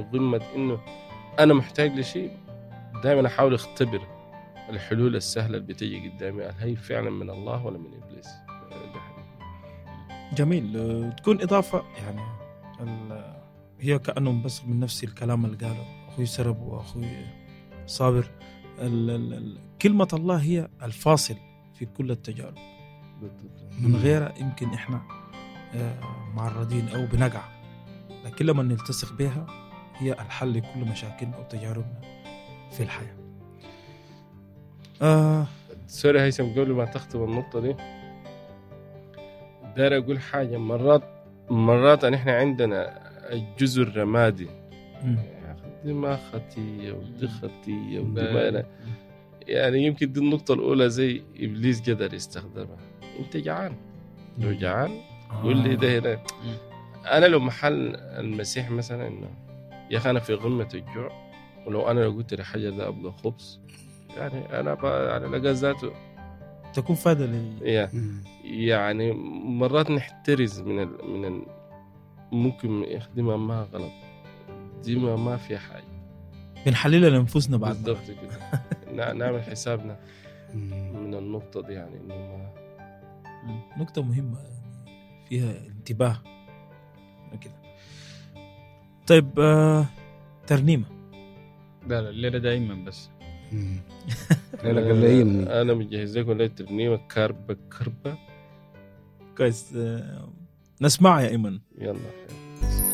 قمه انه انا محتاج لشيء دائما احاول اختبر الحلول السهله اللي بتيجي قدامي هل هي فعلا من الله ولا من ابليس ده حقيقي. جميل آه، تكون اضافه يعني ال- هي كانه بس من نفس الكلام اللي قاله اخوي سرب واخوي صابر ال- ال- ال- كلمه الله هي الفاصل في كل التجارب بالضبط. من غيرها يمكن احنا آه، معرضين او بنقع لكن لما نلتصق بها هي الحل لكل مشاكلنا وتجاربنا في الحياه آه سوري هيثم قبل ما تختم النقطة دي داير أقول حاجة مرات مرات إن إحنا عندنا الجزء الرمادي مم. يا أخي دي ما خطية ودي خطية ودي بل- ما يعني يمكن دي النقطة الأولى زي إبليس قدر يستخدمها أنت جعان لو جعان قول لي ده هنا أنا لو محل المسيح مثلا إنه يا أخي أنا في قمة الجوع ولو أنا لو قلت لحاجة ده أبغى خبز يعني أنا بقى على لقى ذاته تكون فائده لي يا مم. يعني مرات نحترز من ال... من ال... ممكن يخدمها ما غلط دي ما, ما في حاجه بنحللها لانفسنا بعد بالضبط كده نع- نعمل حسابنا مم. من النقطه دي يعني انه ما مم. نقطة مهمة يعني فيها انتباه كده طيب آه ترنيمة لا لا الليله دائما بس مم. ليلة قلية مني انا مجهز لكم ليله ترنيمه كربه كربه كويس آه نسمعها يا ايمن يلا خير